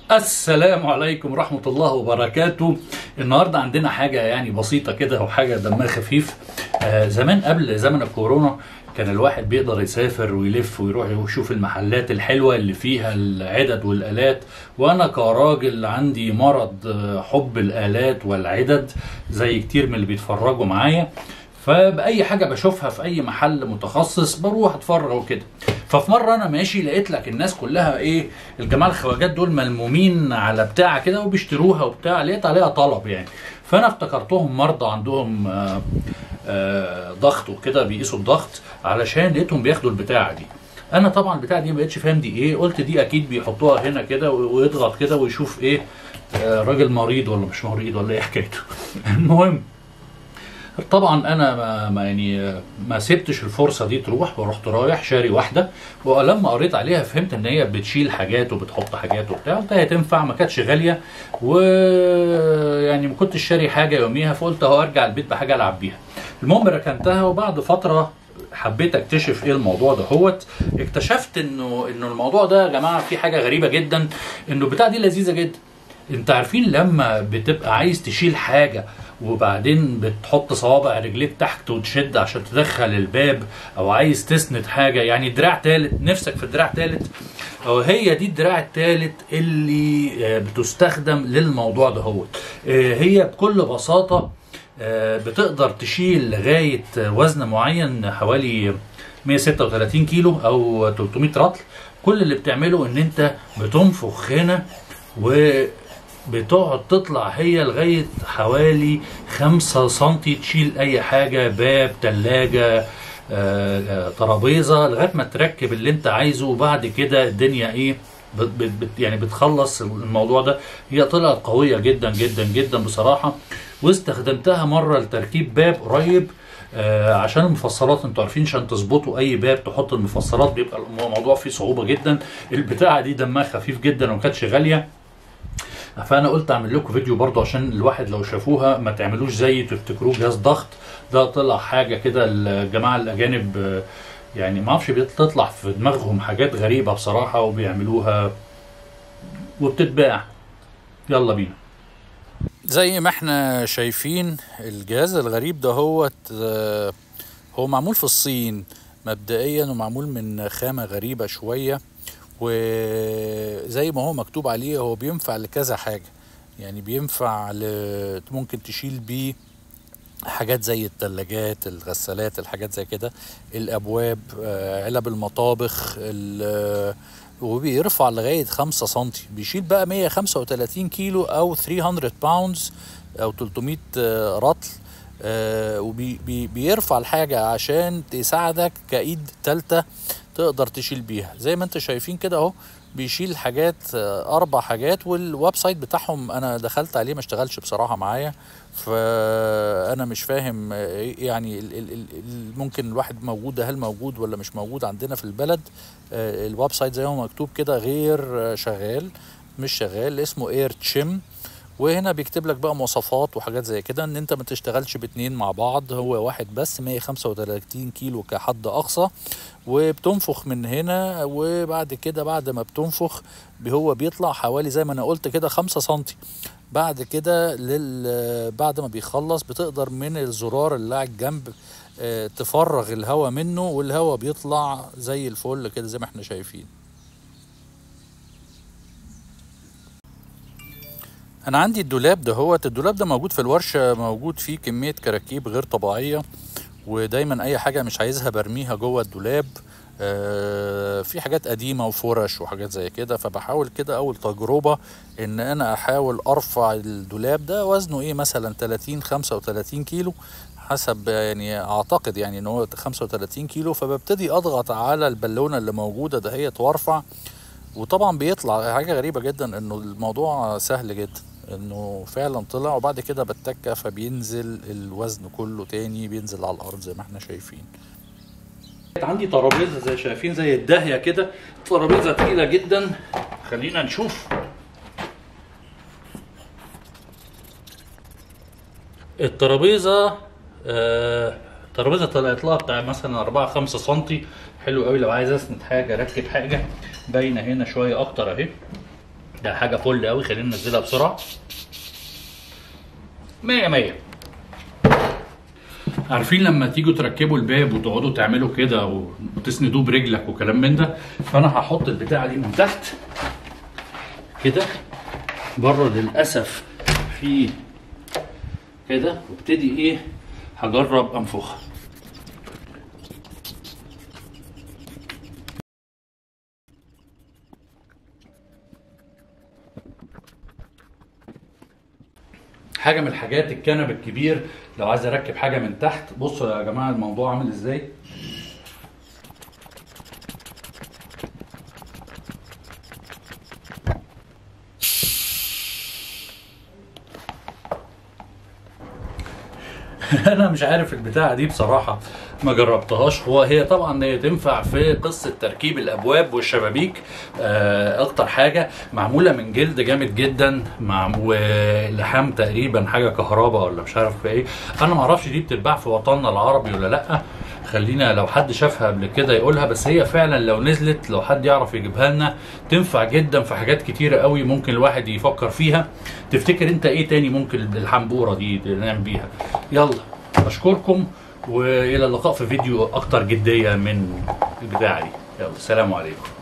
السلام عليكم ورحمة الله وبركاته النهاردة عندنا حاجة يعني بسيطة كده وحاجة دمها خفيف آه زمان قبل زمن الكورونا كان الواحد بيقدر يسافر ويلف ويروح يشوف المحلات الحلوة اللي فيها العدد والآلات وأنا كراجل عندي مرض آه، حب الآلات والعدد زي كتير من اللي بيتفرجوا معايا فبأي حاجة بشوفها في أي محل متخصص بروح أتفرج وكده ففي مرة أنا ماشي لقيت لك الناس كلها إيه الجماعة الخواجات دول ملمومين على بتاع كده وبيشتروها وبتاع لقيت عليها طلب يعني فأنا افتكرتهم مرضى عندهم آه آه ضغط وكده بيقيسوا الضغط علشان لقيتهم بياخدوا البتاعة دي انا طبعا البتاعه دي ما بقتش فاهم دي ايه قلت دي اكيد بيحطوها هنا كده ويضغط كده ويشوف ايه آه راجل مريض ولا مش مريض ولا ايه حكايته المهم طبعا انا ما ما يعني ما سبتش الفرصه دي تروح ورحت رايح شاري واحده ولما قريت عليها فهمت ان هي بتشيل حاجات وبتحط حاجات وبتاع قلت هي تنفع ما كانتش غاليه ويعني ما كنتش شاري حاجه يوميها فقلت اهو ارجع البيت بحاجه العب بيها المهم ركنتها وبعد فتره حبيت اكتشف ايه الموضوع ده هوت اكتشفت انه انه الموضوع ده يا جماعه في حاجه غريبه جدا انه البتاع دي لذيذه جدا انت عارفين لما بتبقى عايز تشيل حاجه وبعدين بتحط صوابع رجليك تحت وتشد عشان تدخل الباب او عايز تسند حاجه يعني دراع تالت نفسك في دراع تالت او هي دي الدراع التالت اللي آه، بتستخدم للموضوع ده هو هي بكل بساطه آه، بتقدر تشيل لغايه وزن معين حوالي 136 كيلو او 300 رطل كل اللي بتعمله ان انت بتنفخ هنا و بتقعد تطلع هي لغاية حوالي خمسة سنتي تشيل أي حاجة باب تلاجة آه، آه، ترابيزة لغاية ما تركب اللي أنت عايزه وبعد كده الدنيا إيه بت بت بت يعني بتخلص الموضوع ده هي طلعت قوية جدا جدا جدا بصراحة واستخدمتها مرة لتركيب باب قريب آه عشان المفصلات انتوا عارفين عشان تظبطوا اي باب تحط المفصلات بيبقى الموضوع فيه صعوبة جدا البتاعة دي دمها خفيف جدا وما كانتش غالية فانا قلت اعمل لكم فيديو برضو عشان الواحد لو شافوها ما تعملوش زي تفتكروه جهاز ضغط ده طلع حاجه كده الجماعه الاجانب آه، يعني ما اعرفش بتطلع في دماغهم حاجات غريبه بصراحه وبيعملوها وبتتباع يلا بينا زي ما احنا شايفين الجهاز الغريب ده هو هو معمول في الصين مبدئيا ومعمول من خامة غريبة شوية وزي ما هو مكتوب عليه هو بينفع لكذا حاجة يعني بينفع ل... ممكن تشيل بيه حاجات زي الثلاجات الغسالات الحاجات زي كده الابواب آه، علب المطابخ ال- وبيرفع لغاية خمسة سنتي بيشيل بقى 135 كيلو أو 300 باوندز أو 300 آه، رطل وبيرفع الحاجة عشان تساعدك كإيد تالتة تقدر تشيل بيها زي ما انت شايفين كده اهو بيشيل حاجات آه، اربع حاجات والويب سايت بتاعهم انا دخلت عليه ما اشتغلش بصراحه معايا فانا مش فاهم آه، إيه يعني ال ال ال ال- ممكن الواحد موجود ده هل موجود ولا مش موجود عندنا في البلد آه، الويب سايت زي ما هو مكتوب كده غير آه، شغال مش شغال اسمه اير تشيم وهنا بيكتب لك بقى مواصفات وحاجات زي كده ان انت ما تشتغلش باتنين مع بعض هو واحد بس 135 كيلو كحد اقصى وبتنفخ من هنا وبعد كده بعد ما بتنفخ هو بيطلع حوالي زي ما انا قلت كده خمسة سنتي بعد كده لل بعد ما بيخلص بتقدر من الزرار اللي على الجنب آه، تفرغ الهواء منه والهواء بيطلع زي الفل كده زي ما احنا شايفين انا عندي الدولاب ده هو الدولاب ده موجود في الورشه موجود فيه كميه كراكيب غير طبيعيه ودايما اي حاجه مش عايزها برميها جوه الدولاب آه، في حاجات قديمه وفرش وحاجات زي كده فبحاول كده اول تجربه ان انا احاول ارفع الدولاب ده وزنه ايه مثلا 30 35 كيلو حسب يعني اعتقد يعني ان هو 35 كيلو فببتدي اضغط على البالونه اللي موجوده دهيت وارفع وطبعا بيطلع حاجه غريبه جدا انه الموضوع سهل جدا انه فعلا طلع وبعد كده بتكه فبينزل الوزن كله تاني بينزل على الارض زي ما احنا شايفين عندي ترابيزه زي شايفين زي الداهيه كده ترابيزه تقيله جدا خلينا نشوف الترابيزه آه الترابيزه طلعت لها بتاع مثلا 4 5 سم حلو قوي لو عايز اسند حاجه اركب حاجه باينه هنا شويه اكتر اهي ده حاجه فل قوي خلينا ننزلها بسرعه مية مية عارفين لما تيجوا تركبوا الباب وتقعدوا تعملوا كده وتسندوه برجلك وكلام من ده فانا هحط البتاعه دي من تحت كده بره للاسف في كده وابتدي ايه هجرب انفخها حاجه من الحاجات الكنب الكبير لو عايز اركب حاجه من تحت بصوا يا جماعه الموضوع عامل ازاي انا مش عارف البتاعه دي بصراحه ما جربتهاش هو هي طبعا هي تنفع في قصه تركيب الابواب والشبابيك آه، اكتر حاجه معموله من جلد جامد جدا مع ولحام تقريبا حاجه كهرباء ولا مش عارف ايه انا ما اعرفش دي بتتباع في وطننا العربي ولا لا خلينا لو حد شافها قبل كده يقولها بس هي فعلا لو نزلت لو حد يعرف يجيبها لنا تنفع جدا في حاجات كتيره قوي ممكن الواحد يفكر فيها تفتكر انت ايه تاني ممكن الحنبوره دي نعمل بيها يلا اشكركم والى اللقاء في فيديو اكتر جديه من البتاعه دي يلا سلام عليكم